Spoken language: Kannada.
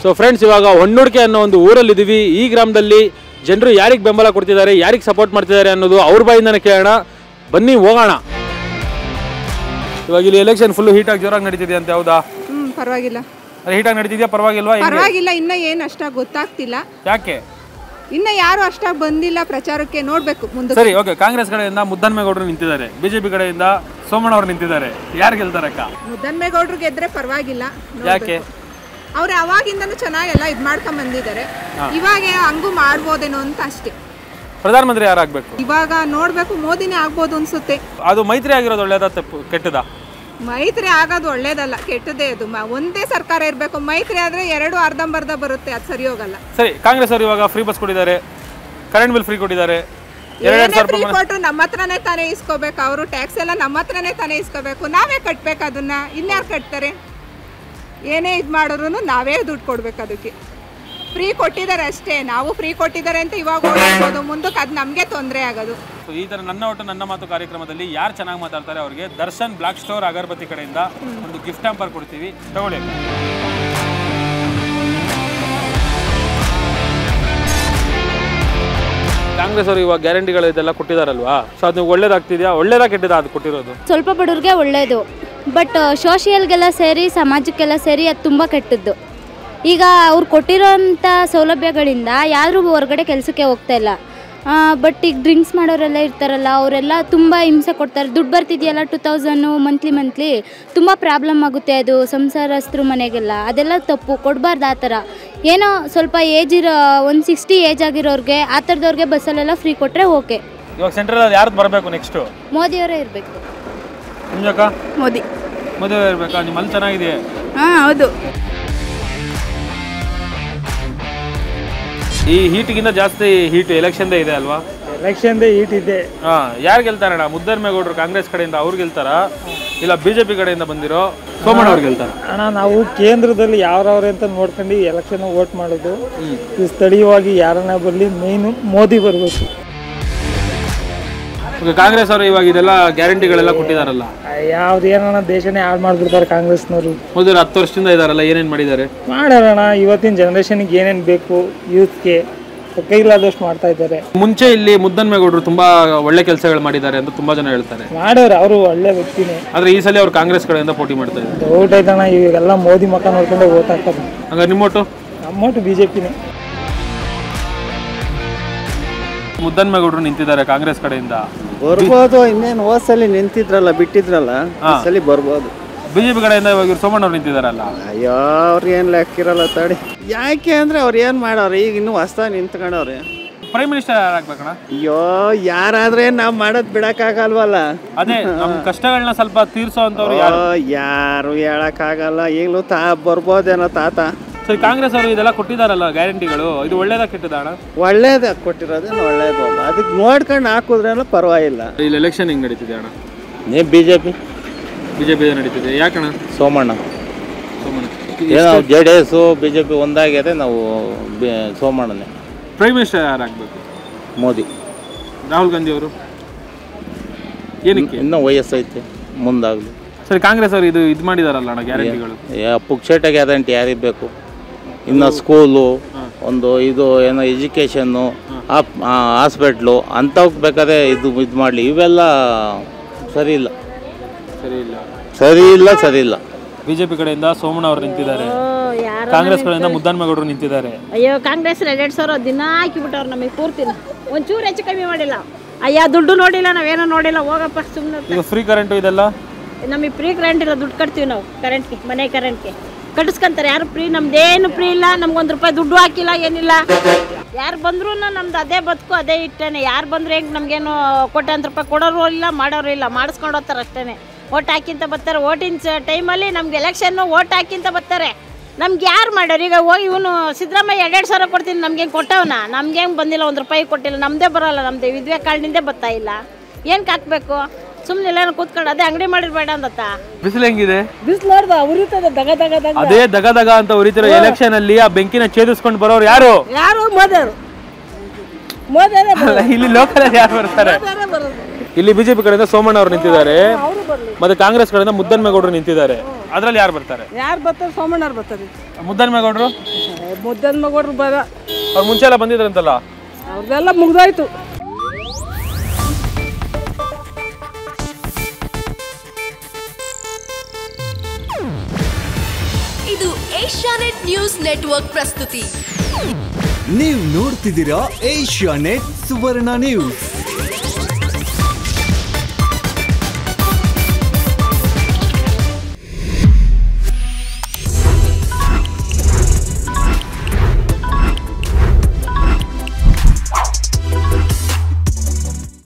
ಸೊ ಫ್ರೆಂಡ್ಸ್ ಇವಾಗ ಹೊನ್ನೂಡಿಕೆ ಅನ್ನೋ ಒಂದು ಊರಲ್ಲಿದ್ದೀವಿ ಈ ಗ್ರಾಮದಲ್ಲಿ ಜನರು ಯಾರಿಗೆ ಬೆಂಬಲ ಕೊಡ್ತಿದ್ದಾರೆ ಯಾರಿಗೆ ಸಪೋರ್ಟ್ ಮಾಡ್ತಿದ್ದಾರೆ ಅನ್ನೋದು ಅವ್ರ ಬಾಯಿಂದನೇ ಕೇಳೋಣ ಬನ್ನಿ ಹೋಗೋಣ ಇವಾಗ ಇಲ್ಲಿ ಎಲೆಕ್ಷನ್ ಫುಲ್ ಹೀಟಾಗಿ ಜೋರಾಗಿ ನಡೀತಿದೆ ಅಂತ ಹೌದಾ ಹ್ಮ್ ಪರವಾಗಿಲ್ಲ ಅದು ಹೀಟಾಗಿ ನಡೀತಿದ್ಯಾ ಪರವಾಗಿಲ್ವಾ ಹೆಂಗೆ? ಪರವಾಗಿಲ್ಲ ಇನ್ನ ಏನ್ ಅಷ್ಟಾಗಿ ಗೊತ್ತಾಗ್ತಿಲ್ಲ ಯಾಕೆ ಇನ್ನ ಯಾರು ಅಷ್ಟಾಗಿ ಬಂದಿಲ್ಲ ಪ್ರಚಾರಕ್ಕೆ ನೋಡ್ಬೇಕು ಮುಂದೆ ಸರಿ ಓಕೆ ಕಾಂಗ್ರೆಸ್ ಕಡೆಯಿಂದ ಮುದ್ದನ್ಮೇಗೌಡರು ನಿಂತಿದ್ದಾರೆ ಬಿಜೆಪಿ ಕಡೆಯಿಂದ ಸೋಮಣ್ಣ ಅವರು ನಿಂತಿದ್ದಾರೆ ಯಾರು ಗೆಲ್ತಾರಕ್ಕ ಮುದ್ದನ್ಮೇಗೌಡ್ರು ಗೆದ್ರೆ ಪರವಾಗಿಲ್ಲ ಯಾಕೆ ಅವ್ರು ಅವಾಗಿಂದನೂ ಚೆನ್ನಾಗೆಲ್ಲ ಇದ್ ಮಾಡ್ಕೊಂಡ್ ಬಂದಿದ್ದಾರೆ ಇವಾಗ ಹಂಗೂ ಮಾಡ್ಬೋದೇನೋ ಅಂತ ಅಷ್ಟೇ ಪ್ರಧಾನಮಂತ್ರಿ ಯಾರಾಗಬೇಕು ಇವಾಗ ನೋಡ್ಬೇಕು ಮೋದಿನೇ ಆಗ್ಬೋದು ಅನ್ಸುತ್ತೆ ಅದು ಮೈತ್ರಿ ಆಗಿರೋದು ಒಳ್ಳೇದಾ ತಪ್ಪು ಕೆಟ್ಟದಾ ಮೈತ್ರಿ ಆಗೋದು ಒಳ್ಳೇದಲ್ಲ ಕೆಟ್ಟದೇ ಅದು ಮ- ಒಂದೇ ಸರ್ಕಾರ ಇರಬೇಕು ಮೈತ್ರಿ ಆದ್ರೆ ಎರಡು ಅರ್ಧಂಬರ್ಧ ಬರುತ್ತೆ ಅದು ಸರಿ ಹೋಗಲ್ಲ ಸರಿ ಕಾಂಗ್ರೆಸ್ ಅವರು ಇವಾಗ ಫ್ರೀ ಬಸ್ ಕೊಟ್ಟಿದ್ದಾರೆ ಕರೆಂಟ್ ಬಿಲ್ ಫ್ರೀ ಕೊಟ್ಟಿದ್ದಾರೆ ಎರಡೆರಡು ಏನೇ ಸಾವಿರ ಫ್ರೀ ರೂಪಾಯಿ ಕೊಟ್ರು ನಮ್ಮ ಹತ್ರನೇ ತಾನೇ ಇಸ್ಕೋಬೇಕು ಅವರು ಟ್ಯಾಕ್ಸ್ ಎಲ್ಲ ನಮ್ಮ ಹತ್ರನೇ ತಾನೇ ಇಸ್ಕೋಬೇಕು ನಾವೇ ಕಟ್ಬೇಕು ಅದನ್ನ ಇನ್ಯಾರು ಕಟ್ತಾರೆ ಏನೇ ಇದು ಮಾಡಿದ್ರು ನಾವೇ ದುಡ್ಡು ಕೊಡ್ಬೇಕು ಅದಕ್ಕೆ ಫ್ರೀ ಕೊಟ್ಟಿದ್ದಾರೆ ಅಷ್ಟೇ ನಾವು ಫ್ರೀ ಕೊಟ್ಟಿದ್ದಾರೆ ಅಂತ ಇವಾಗ ಓಡಾಡ್ಬೋದು ಮುಂದಕ್ಕೆ ಅದು ನಮಗೆ ತೊಂದರೆ ಆಗೋದು ಸೊ ಈ ತರ ನನ್ನ ಒಟ್ಟು ನನ್ನ ಮಾತು ಕಾರ್ಯಕ್ರಮದಲ್ಲಿ ಯಾರು ಚೆನ್ನಾಗಿ ಮಾತಾಡ್ತಾರೆ ಅವರಿಗೆ ದರ್ಶನ್ ಬ್ಲಾಕ್ ಸ್ಟೋರ್ ಅಗರಬತ್ತಿ ಕಡೆಯಿಂದ ಒಂದು ಗಿಫ್ಟ್ ಹ್ಯಾಂಪರ್ ಕೊಡ್ತೀವಿ ತಗೊಳ್ಳಿ ಕಾಂಗ್ರೆಸ್ ಅವರು ಇವಾಗ ಗ್ಯಾರಂಟಿಗಳು ಇದೆಲ್ಲ ಕೊಟ್ಟಿದಾರಲ್ವಾ ಸೊ ಅದು ಒಳ್ಳೇದಾಗ್ತಿದ್ಯಾ ಒಳ್ಳೇದಾ ಕೆಟ್ಟದಾ ಅದು ಕೊಟ್ಟಿರೋದು ಸ್ವಲ್ಪ ಬಡವ್ರಿಗೆ ಒಳ್ಳೆಯದು ಬಟ್ ಸೋಷಿಯಲ್ಗೆಲ್ಲ ಸೇರಿ ಸಮಾಜಕ್ಕೆಲ್ಲ ಸೇರಿ ಅದು ತುಂಬ ಕೆಟ್ಟದ್ದು ಈಗ ಅವ್ರು ಕೊಟ್ಟಿರೋಂಥ ಸೌಲಭ್ಯಗಳಿಂದ ಯಾರೂ ಹೊರಗಡೆ ಕೆಲಸಕ್ಕೆ ಹೋಗ್ತಾ ಇಲ್ಲ ಬಟ್ ಈಗ ಡ್ರಿಂಕ್ಸ್ ಮಾಡೋರೆಲ್ಲ ಇರ್ತಾರಲ್ಲ ಅವರೆಲ್ಲ ತುಂಬ ಹಿಂಸೆ ಕೊಡ್ತಾರೆ ದುಡ್ಡು ಬರ್ತಿದೆಯಲ್ಲ ಟು ತೌಸಂಡು ಮಂತ್ಲಿ ಮಂತ್ಲಿ ತುಂಬ ಪ್ರಾಬ್ಲಮ್ ಆಗುತ್ತೆ ಅದು ಸಂಸಾರಸ್ಥರು ಮನೆಗೆಲ್ಲ ಅದೆಲ್ಲ ತಪ್ಪು ಕೊಡಬಾರ್ದು ಆ ಥರ ಏನೋ ಸ್ವಲ್ಪ ಏಜ್ ಇರೋ ಒಂದು ಸಿಕ್ಸ್ಟಿ ಏಜ್ ಆಗಿರೋರಿಗೆ ಆ ಥರದವ್ರಿಗೆ ಬಸ್ಸಲ್ಲೆಲ್ಲ ಫ್ರೀ ಕೊಟ್ಟರೆ ಓಕೆ ಇವಾಗ ಸೆಂಟ್ರಲ್ ಯಾರ್ದು ಬರಬೇಕು ನೆಕ್ಸ್ಟು ಮೋದಿಯವರೇ ಇರಬೇಕು ನಿಮ್ಜಕ್ಕ ಮೋದಿ ಮದುವೆ ಇರಬೇಕಾ ನಿಮ್ಮಲ್ಲಿ ಚೆನ್ನಾಗಿದೆ ಹಾಂ ಹೌದು ಈ ಹೀಟ್ಗಿಂತ ಜಾಸ್ತಿ ಹೀಟ್ ಎಲೆಕ್ಷನ್ದೇ ಇದೆ ಅಲ್ವಾ ಎಲೆಕ್ಷನ್ದೇ ಈಟ್ ಇದೆ ಹಾ ಯಾರು ಗೆಲ್ತಾರಣ್ಣ ಮುದ್ದರ್ಮೇಗೌಡರು ಕಾಂಗ್ರೆಸ್ ಕಡೆಯಿಂದ ಅವ್ರು ಗೆಲ್ತಾರ ಇಲ್ಲ ಬಿಜೆಪಿ ಕಡೆಯಿಂದ ಬಂದಿರೋ ಸೋಮಣ್ಣ ಅವ್ರು ಗೆಲ್ತಾರ ಅಣ್ಣ ನಾವು ಕೇಂದ್ರದಲ್ಲಿ ಯಾರವ್ರೆ ಅಂತ ನೋಡ್ಕೊಂಡು ಎಲೆಕ್ಷನ್ ವೋಟ್ ಮಾಡೋದು ಈ ಸ್ಥಳೀಯವಾಗಿ ಯಾರನ್ನ ಬರಲಿ ಮೇಯ್ನು ಮೋದಿ ಬರಬೇಕು ಕಾಂಗ್ರೆಸ್ ಅವರು ಇವಾಗ ಇದೆಲ್ಲ ಗ್ಯಾರಂಟಿಗಳೆಲ್ಲ ಕೊಟ್ಟಿದಾರಲ್ಲ ಯಾವ್ದು ಏನಣ್ಣ ದೇಶನೇ ಹಾಳು ಮಾಡ್ಬಿಡ್ತಾರೆ ಕಾಂಗ್ರೆಸ್ನವರು ಮೊದಲು ಹತ್ತು ವರ್ಷದಿಂದ ಇದಾರಲ್ಲ ಏನೇನ್ ಮಾಡಿದ್ದಾರೆ ಮಾಡ್ಯಾರಣ್ಣ ಇವತ್ತಿನ ಜನ್ರೇಷನ್ಗೆ ಏನೇನು ಬೇಕು ಯೂತ್ಗೆ ಕೈಲಾದಷ್ಟು ಮಾಡ್ತಾ ಇದ್ದಾರೆ ಮುಂಚೆ ಇಲ್ಲಿ ಮುದ್ದನ್ಮೇಗೌಡರು ತುಂಬಾ ಒಳ್ಳೆ ಕೆಲಸಗಳು ಮಾಡಿದ್ದಾರೆ ಅಂತ ತುಂಬಾ ಜನ ಹೇಳ್ತಾರೆ ಮಾಡ್ಯಾರ ಅವರು ಒಳ್ಳೆ ವ್ಯಕ್ತಿನೇ ಆದ್ರೆ ಈ ಸಲ ಅವ್ರು ಕಾಂಗ್ರೆಸ್ ಕಡೆಯಿಂದ ಪೋಟಿ ಮಾಡ್ತಾ ಇದ್ದಾರೆ ಡೌಟ್ ಐತಣ್ಣ ಇವಾಗೆಲ್ಲ ಮೋದಿ ಮಕ್ಕ ನೋಡ್ಕೊಂಡೆ ಓಟ್ ಹಾಕ್ತಾರೆ ಹಂಗಾರೆ ನಿಮ್ಮೊಟ್ಟು ನಮ್ಮೊಟ್ಟು ಬಿ ಜೆ ಪಿನೇ ಮುದ್ದನ್ಮೇಗೌಡರು ನಿಂತಿದ್ದಾರೆ ಕಾಂಗ್ರೆಸ್ ಕಡೆಯಿಂದ ಬರ್ಬೋದು ಇನ್ನೇನು ಹೋದ್ಸಲಿ ನಿಂತಿದ್ರಲ್ಲ ಬಿಟ್ಟಿದ್ರಲ್ಲ ಈ ಸಲಿ ಬರ್ಬೋದು ಬಿಜೆಪಿ ಕಡೆಯಿಂದ ಇವಾಗ ಇವ್ರು ಸೋಮಣ್ಣ ಅವ್ರು ನಿಂತಿದ್ದಾರಲ್ಲ ಅಯ್ಯೋ ಅವ್ರಿಗೇನು ಲೆಕ್ಕಿರಲ್ಲ ತಡಿ ಯಾಕೆ ಅಂದ್ರೆ ಅವ್ರು ಏನು ಮಾಡವ್ರೆ ಈಗ ಇನ್ನೂ ಹೊಸ್ದಾಗಿ ನಿಂತ್ಕೊಂಡವ್ರೆ ಪ್ರೈಮ್ ಮಿನಿಸ್ಟರ್ ಯಾರಾಗ್ಬೇಕಣ್ಣ ಅಯ್ಯೋ ಯಾರಾದ್ರೆ ನಾವು ಮಾಡೋದು ಬಿಡಕ್ಕಾಗಲ್ವಲ್ಲ ಅದೇ ನಮ್ ಕಷ್ಟಗಳನ್ನ ಸ್ವಲ್ಪ ತೀರ್ಸೋ ಅಂತವ್ರು ಯಾರು ಓ, ಯಾರು ಹೇಳಕ್ಕಾಗಲ್ಲ ಈಗಲೂ ತಾ ಬರ್ಬೋದೇನೋ ತಾತ ಸರಿ ಕಾಂಗ್ರೆಸ್ ಅವರು ಇದೆಲ್ಲ ಕೊಟ್ಟಿದಾರಲ್ಲ ಗ್ಯಾರಂಟಿಗಳು ಇದು ಒಳ್ಳೇದಾ ಕೆಟ್ಟದ ಅಣ್ಣ ಒಳ್ಳೇದು ಕೊಟ್ಟಿರೋದೇನು ಒಳ್ಳೇದು ಅದಕ್ಕೆ ನೋಡ್ಕೊಂಡು ಹಾಕಿದ್ರೇನು ಪರವಾಗಿಲ್ಲ ಇಲ್ಲಿ ಎಲೆಕ್ಷನ್ ಹೆಂಗ್ ನಡೀತಿದೆ ಅಣ್ಣ ನೀ ಬಿ ಜೆ ಪಿ ಬಿಜೆಪಿ ನಡೀತಿದೆ ಯಾಕಣ್ಣ ಸೋಮಣ್ಣ ಸೋಮಣ್ಣ ಏನೋ J D S B J P ಒಂದಾಗಿದೆ ನಾವು ಬಿ- ಸೋಮಣ್ಣನೇ ಪ್ರೈಮ್ ಮಿನಿಸ್ಟರ್ ಯಾರಾಗಬೇಕು ಮೋದಿ ರಾಹುಲ್ ಗಾಂಧಿ ಅವರು ಏನಕ್ಕೆ ಇನ್ನೂ ವಯಸ್ಸೈತೆ ಮುಂದಾಗಲಿ ಸರಿ ಕಾಂಗ್ರೆಸ್ ಅವರು ಇದು ಇದು ಮಾಡಿದಾರಲ್ಲ ಅಣ್ಣ ಗ್ಯಾರಂಟಿಗಳು ಪುಕ್ಷೇಟ ಗ್ಯಾರಂಟಿ ಯಾರಿಗೆ ಬೇಕು ಇನ್ನು ಸ್ಕೂಲು ಒಂದು ಇದು ಏನೋ ಎಜುಕೇಷನ್ನು ಹಾಸ್ಪಿಟ್ಲು ಅಂಥವ್ಕೆ ಬೇಕಾದ್ರೆ ಇದು ಇದು ಮಾಡಲಿ ಇವೆಲ್ಲ ಸರಿ ಇಲ್ಲ ಸರಿ ಇಲ್ಲ ಸರಿ ಇಲ್ಲ ಸರಿ ಇಲ್ಲ ಬಿಜೆಪಿ ಕಡೆಯಿಂದ ಸೋಮಣ್ಣ ಅವರು ನಿಂತಿದ್ದಾರೆ ಕಾಂಗ್ರೆಸ್ ಕಡೆಯಿಂದ ಮುದ್ದನ್ಮೇಗೌಡರು ನಿಂತಿದ್ದಾರೆ ಅಯ್ಯೋ ಕಾಂಗ್ರೆಸ್ ಎರಡೆರಡು ಸಾವಿರ ದಿನ ಹಾಕಿಬಿಟ್ಟವ್ರು ನಮಗೆ ಪೂರ್ತಿನ ಒಂಚೂರು ಹೆಚ್ಚು ಕಮ್ಮಿ ಮಾಡಿಲ್ಲ ಅಯ್ಯ ದುಡ್ಡು ನೋಡಿಲ್ಲ ನಾವೇನೋ ನೋಡಿಲ್ಲ ಹೋಗಪ್ಪ ಸುಮ್ಮನೆ ಈಗ ಫ್ರೀ ಕರೆಂಟು ಇದೆಲ್ಲ ನಮಗೆ ಫ್ರೀ ಕರೆಂಟ್ ಇಲ್ಲ ದುಡ್ಡು ಕಟ್ತೀವಿ ನಾವು ಕರೆಂಟ್ಗೆ ಮನೆ ಕರೆಂಟ್ಗೆ ಕಟ್ಟಿಸ್ಕೊಂತಾರೆ ಯಾರು ಫ್ರೀ ನಮ್ದೇನು ಫ್ರೀ ಇಲ್ಲ ನಮ್ಗೊಂದು ರೂಪಾಯಿ ದುಡ್ಡು ಹಾಕಿಲ್ಲ ಏನಿಲ್ಲ ಯಾರು ಬಂದ್ರೂ ನಮ್ದು ಅದೇ ಬದುಕು ಅದೇ ಇಟ್ಟೇನೆ ಯಾರು ಬಂದ್ರು ಹೆಂಗೆ ನಮಗೇನು ಕೋಟ್ಯಾಂತರ ರೂಪಾಯಿ ಕೊಡೋರು ಇಲ್ಲ ಮಾಡೋರು ಇಲ್ಲ ಮಾಡಿಸ್ಕೊಂಡು ಹೋಗ್ತಾರೆ ಅಷ್ಟೇ ಓಟ್ ಹಾಕಿಂತ ಬರ್ತಾರೆ ಓಟಿನ ಟೈಮಲ್ಲಿ ನಮ್ಗೆ ಎಲೆಕ್ಷನ್ನು ಓಟ್ ಹಾಕಿಂತ ಬರ್ತಾರೆ ನಮ್ಗೆ ಯಾರು ಮಾಡ್ಯಾರ ಈಗ ಹೋಗಿ ಇವನು ಸಿದ್ದರಾಮಯ್ಯ ಎರಡೆರಡು ಸಾವಿರ ಕೊಡ್ತೀನಿ ನಮ್ಗೆ ಹೆಂಗೆ ಕೊಟ್ಟವನ ನಮ್ಗೆ ಹೆಂಗೆ ಬಂದಿಲ್ಲ ಒಂದು ರೂಪಾಯಿ ಕೊಟ್ಟಿಲ್ಲ ನಮ್ಮದೇ ಬರೋಲ್ಲ ನಮ್ಮದು ವಿದ್ವೆ ಕಾರ್ಡ್ನಿಂದೇ ಬರ್ತಾ ಇಲ್ಲ ಏನಕ್ಕೆ ಹಾಕ್ಬೇಕು ಸುಮ್ಮನೆ ಎಲ್ಲಾನು ಕೂತ್ಕೊಂಡು ಅದೇ ಅಂಗಡಿ ಮಾಡಿರ್ಬೇಡ ಅಂದತ್ತ ಬಿಸಿಲು ಹೆಂಗಿದೆ ಬಿಸಿಲು ನೋಡ್ದ ಉರಿತದ ದಗ ದಗ ದಗ ಅದೇ ದಗ ದಗ ಅಂತ ಉರಿತಿರೋ ಎಲೆಕ್ಷನ್ ಅಲ್ಲಿ ಆ ಬೆಂಕಿನ ಛೇದಿಸ್ಕೊಂಡು ಬರೋರು ಯಾರು ಯಾರು ಮೋದಿಯವರು ಮೋದಿಯವರೇ ಅಲ್ಲ, ಇಲ್ಲಿ ಲೋಕಲ್ ಯಾರು ಬರ್ತಾರೆ ಇಲ್ಲಿ ಬಿಜೆಪಿ ಕಡೆಯಿಂದ ಸೋಮಣ್ಣ ಅವರು ನಿಂತಿದ್ದಾರೆ ಮತ್ತೆ ಕಾಂಗ್ರೆಸ್ ಕಡೆಯಿಂದ ಮುದ್ದನ್ಮೇಗೌಡರು ನಿಂತಿದ್ದಾರೆ ಅದ್ರಲ್ಲಿ ಯಾರು ಬರ್ತಾರೆ ಯಾರು ಬರ್ತಾರೆ ಸೋಮಣ್ಣವ್ರು ಬರ್ತಾರೆ ಮುದ್ದನ್ಮೇಗೌಡರು ಮುದ್ದನ್ ಮಗರು ಬರ ಅವ್ರು ಮುಂಚೆ ಎಲ್ಲ ಬಂದಿದ್ರಂತಲ್ಲ ಅವ್ರದ್ದೆಲ್ಲ ಮುಗ್ದೋಯ್ತು ಇದು ಏಷ್ಯಾನೆಟ್ ನ್ಯೂಸ್ ನೆಟ್ವರ್ಕ್ ಪ್ರಸ್ತುತಿ ನೀವು ನೋಡ್ತಿದ್ದೀರಾ ಏಷ್ಯಾ ನೆಟ್ ಸುವರ್ಣ ನ್ಯೂಸ್